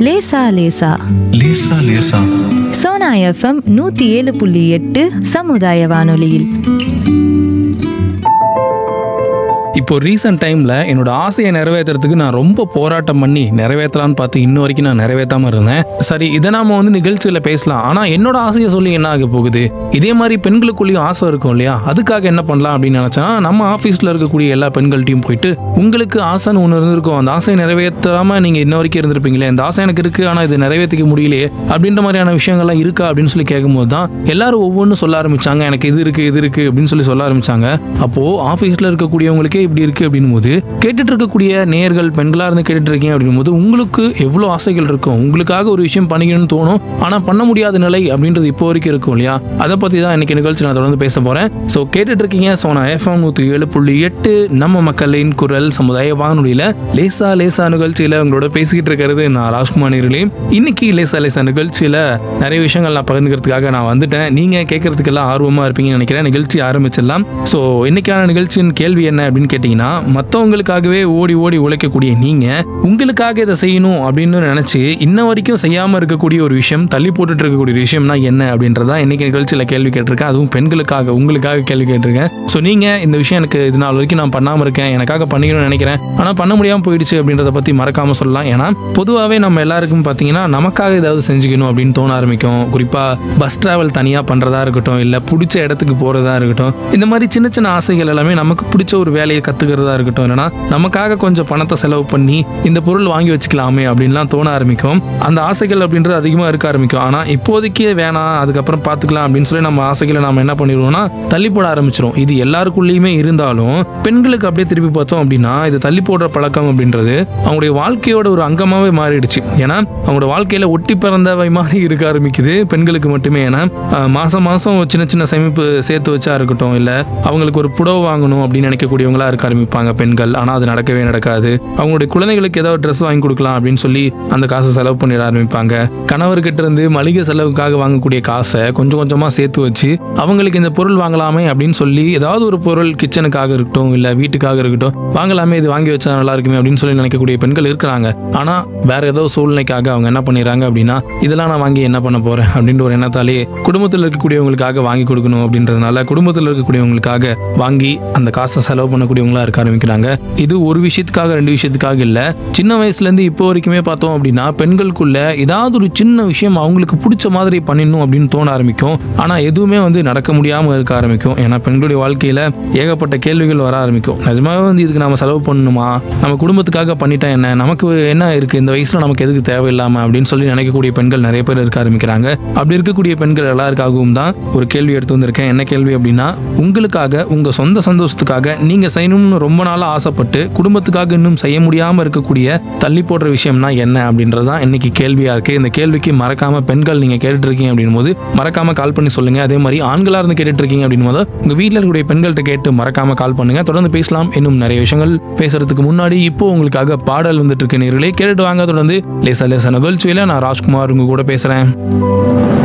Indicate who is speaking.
Speaker 1: லேசா லேசா
Speaker 2: லேசா லேசா
Speaker 1: சோனா எஃப்எம் நூத்தி ஏழு புள்ளி எட்டு சமுதாய வானொலியில்
Speaker 3: இப்போ ரீசெண்ட் டைமில் என்னோட ஆசையை நிறைவேற்றுறதுக்கு நான் ரொம்ப போராட்டம் பண்ணி நிறைவேற்றலான்னு பார்த்து இன்ன வரைக்கும் நான் நிறைவேற்றாம இருந்தேன் சரி இதை நாம வந்து நிகழ்ச்சியில் பேசலாம் ஆனால் என்னோட ஆசையை சொல்லி என்ன ஆக போகுது இதே மாதிரி பெண்களுக்குள்ளேயும் ஆசை இருக்கும் இல்லையா அதுக்காக என்ன பண்ணலாம் அப்படின்னு நினச்சா நம்ம ஆஃபீஸில் இருக்கக்கூடிய எல்லா பெண்கள்ட்டையும் போயிட்டு உங்களுக்கு ஆசைன்னு ஒன்று இருந்திருக்கும் அந்த ஆசையை நிறைவேற்றாம நீங்கள் இன்ன வரைக்கும் இருந்திருப்பீங்களே இந்த ஆசை எனக்கு இருக்குது ஆனால் இது நிறைவேற்றிக்க முடியலையே அப்படின்ற மாதிரியான விஷயங்கள்லாம் இருக்கா அப்படின்னு சொல்லி கேட்கும்போது தான் எல்லாரும் ஒவ்வொன்றும் சொல்ல ஆரம்பிச்சாங்க எனக்கு இது இருக்குது இது இருக்குது அப்படின்னு சொல்லி சொல்ல ஆரம்பிச்சாங்க அப்போது ஆஃபீஸில் இருக்கக்கூடியவங்களுக்கே இப்படி இருக்குது அப்படின்னும் போது கேட்டுட்டு இருக்கக்கூடிய நேயர்கள் பெண்களாக இருந்து கேட்டுட்டு இருக்கீங்க அப்படின்னும் போது உங்களுக்கு எவ்வளோ ஆசைகள் இருக்கும் உங்களுக்காக ஒரு விஷயம் பண்ணிக்கணும்னு தோணும் ஆனால் பண்ண முடியாத நிலை அப்படின்றது இப்போ வரைக்கும் இருக்கும் இல்லையா அதை பற்றி தான் இன்னைக்கு நிகழ்ச்சி நான் தொடர்ந்து பேச போகிறேன் ஸோ கேட்டுட்டு இருக்கீங்க சோனா எஃப்எம் நூற்றி ஏழு புள்ளி எட்டு நம்ம மக்களின் குரல் சமுதாய வானொலியில் லேசா லேசா நிகழ்ச்சியில் உங்களோட பேசிக்கிட்டு இருக்கிறது நான் ராஜ்குமார் நேர்களே இன்னைக்கு லேசா லேசா நிகழ்ச்சியில் நிறைய விஷயங்கள் நான் பகிர்ந்துக்கிறதுக்காக நான் வந்துட்டேன் நீங்கள் கேட்கறதுக்கெல்லாம் ஆர்வமாக இருப்பீங்கன்னு நினைக்கிறேன் நிகழ்ச்சி ஆரம்பிச்சிடலாம் ஸோ இன்னைக்கான நிகழ்ச்சியின் கேள்வி என்ன அப்படின்னு கேட்டிங்கன்னா மற்றவங்களுக்காகவே ஓடி ஓடி உழைக்கக்கூடிய நீங்கள் உங்களுக்காக இதை செய்யணும் அப்படின்னு நினச்சி இன்ன வரைக்கும் செய்யாமல் இருக்கக்கூடிய ஒரு விஷயம் தள்ளி போட்டுட்டு இருக்கக்கூடிய விஷயம்னா என்ன அப்படின்றதா இன்னைக்கு நிகழ்ச்சியில் கேள்வி கேட்டிருக்கேன் அதுவும் பெண்களுக்காக உங்களுக்காக கேள்வி கேட்டிருக்கேன் ஸோ நீங்கள் இந்த விஷயம் எனக்கு இது நாள் வரைக்கும் நான் பண்ணாமல் இருக்கேன் எனக்காக பண்ணிக்கணும்னு நினைக்கிறேன் ஆனால் பண்ண முடியாமல் போயிடுச்சு அப்படின்றத பற்றி மறக்காமல் சொல்லலாம் ஏன்னா பொதுவாகவே நம்ம எல்லாருக்கும் பார்த்தீங்கன்னா நமக்காக ஏதாவது செஞ்சுக்கணும் அப்படின்னு தோண ஆரம்பிக்கும் குறிப்பாக பஸ் டிராவல் தனியாக பண்ணுறதா இருக்கட்டும் இல்லை பிடிச்ச இடத்துக்கு போகிறதா இருக்கட்டும் இந்த மாதிரி சின்ன சின்ன ஆசைகள் எல்லாமே நமக்கு பிடிச்ச ஒரு வேலையை கற்றுக்கிறதா இருக்கட்டும் இல்லைனா நமக்காக கொஞ்சம் பணத்தை செலவு பண்ணி இந்த பொருள் வாங்கி வச்சுக்கலாமே அப்படின்லாம் தோண ஆரம்பிக்கும் அந்த ஆசைகள் அப்படின்றது அதிகமாக இருக்க ஆரம்பிக்கும் ஆனால் இப்போதைக்கு வேணாம் அதுக்கப்புறம் பார்த்துக்கலாம் அப்படின்னு சொல்லி நம்ம ஆசைகளை நம்ம என்ன பண்ணிடுவோம்னா தள்ளி போட ஆரம்பிச்சிரும் இது எல்லாருக்குள்ளேயுமே இருந்தாலும் பெண்களுக்கு அப்படியே திருப்பி பார்த்தோம் அப்படின்னா இது தள்ளி போடுற பழக்கம் அப்படின்றது அவங்களுடைய வாழ்க்கையோட ஒரு அங்கமாகவே மாறிடுச்சு ஏன்னா அவங்களோட வாழ்க்கையில ஒட்டி பிறந்தவை மாதிரி இருக்க ஆரம்பிக்குது பெண்களுக்கு மட்டுமே ஏன்னா அஹ், மாசம் மாசம் சின்ன சின்ன சேமிப்பு சேர்த்து வச்சா இருக்கட்டும் இல்ல அவங்களுக்கு ஒரு புடவை வாங்கணும் அப்படின்னு நினைக்கக்கூடியவங்களா இருக்க ஆரம்பிப்பாங்க பெண்கள் ஆனா அது நடக்கவே நடக்காது அவங்களுடைய குழந்தைகளுக்கு ஏதாவது ட்ரெஸ் வாங்கி கொடுக்கலாம் அப்படின்னு சொல்லி அந்த காசை செலவு பண்ணிட ஆரம்பிப்பாங்க கணவர்கிட்ட இருந்து மளிகை செலவுக்காக வாங்கக்கூடிய காசை கொஞ்சம் கொஞ்சமா சேர்த்து வச்சு அவங்களுக்கு இந்த பொருள் வாங்கலாமே அப்படின்னு சொல்லி ஏதாவது ஒரு பொருள் கிச்சனுக்காக இருக்கட்டும் இல்ல வீட்டுக்காக இருக்கட்டும் வாங்கலாமே இது வாங்கி வச்சா நல்லா இருக்குமே அப்படின்னு சொல்லி நினைக்கக்கூடிய பெண்கள் இருக்கிறாங்க ஆனா வேற ஏதோ சூழ்நிலைக்காக அவங்க என்ன பண்ணிடுறாங்க அப்படின்னா இதெல்லாம் நான் வாங்கி என்ன பண்ண போறேன் அப்படின்ற ஒரு எண்ணத்தாலே குடும்பத்தில் இருக்கக்கூடியவங்களுக்காக வாங்கி கொடுக்கணும் அப்படின்றதுனால குடும்பத்தில் இருக்கக்கூடியவங்களுக்காக வாங்கி அந்த காசை செலவு பண்ணக்கூடியவங்களா இருக்க ஆரம்பிக்கிறாங்க இது ஒரு விஷயத்துக்காக ரெண்டு விஷயத்துக்காக இல்ல சின்ன வயசுல இருந்து இப்போ வரைக்குமே பார்த்தோம் அப்படின்னா பெண்களுக்குள்ள ஏதாவது ஒரு சின்ன விஷயம் அவங்களுக்கு பிடிச்ச மாதிரி பண்ணிடணும் அப்படின்னு தோண ஆரம்பிக்கும் ஆனா எதுவுமே வந்து நடக்க முடியாம இருக்க ஆரம்பிக்கும் ஏன்னா பெண்களுடைய வாழ்க்கையில ஏகப்பட்ட கேள்விகள் வர ஆரம்பிக்கும் நிஜமாவே வந்து இதுக்கு நாம செலவு பண்ணணுமா நம்ம குடும்பத்துக்காக பண்ணிட்டா என்ன நமக்கு என்ன இருக்கு இந்த வயசுல நமக்கு எதுக்கு தேவையில்லாம அப்படின்னு சொல்லி நினைக்கக்கூடிய பெண்கள் நிறைய பேர் இருக்க ஆரம்பிக்கிறாங்க அப்படி இருக்கக்கூடிய பெண்கள் எல்லாருக்காகவும் தான் ஒரு கேள்வி எடுத்து வந்திருக்கேன் என்ன கேள்வி அப்படின்னா உங்களுக்காக உங்க சொந்த சந்தோஷத்துக்காக நீங்க செய்யணும்னு ரொம்ப நாளா ஆசைப்பட்டு குடும்பத்துக்காக இன்னும் செய்ய முடியாம இருக்கக்கூடிய தள்ளி போடுற விஷயம்னா என்ன அப்படின்றது தான் இன்னைக்கு கேள்வியா இருக்கு இந்த கேள்விக்கு மறக்காம பெண்கள் நீங்க கேட்டுட்டு இருக்கீங்க அப்படின் போது மறக்காம கால் பண்ணி சொல்லுங்க அதே மாதிரி ஆண்களா இருந்து கேட்டுட்டு இருக்கீங்க அப்படின் போது உங்க வீட்டில் இருக்கக்கூடிய பெண்கள்கிட்ட கேட்டு மறக்காம கால் பண்ணுங்க தொடர்ந்து பேசலாம் இன்னும் நிறைய விஷயங்கள் பேசுறதுக்கு முன்னாடி இப்போ உங்களுக்காக பாடல் வந்துட்டு இருக்கு நேர்களே கேட்டுட்டு வாங்க தொடர்ந்து லேசா லேசா நிகழ்ச்சியில நான் ராஜ்குமார் உங்க கூட பேசுறேன்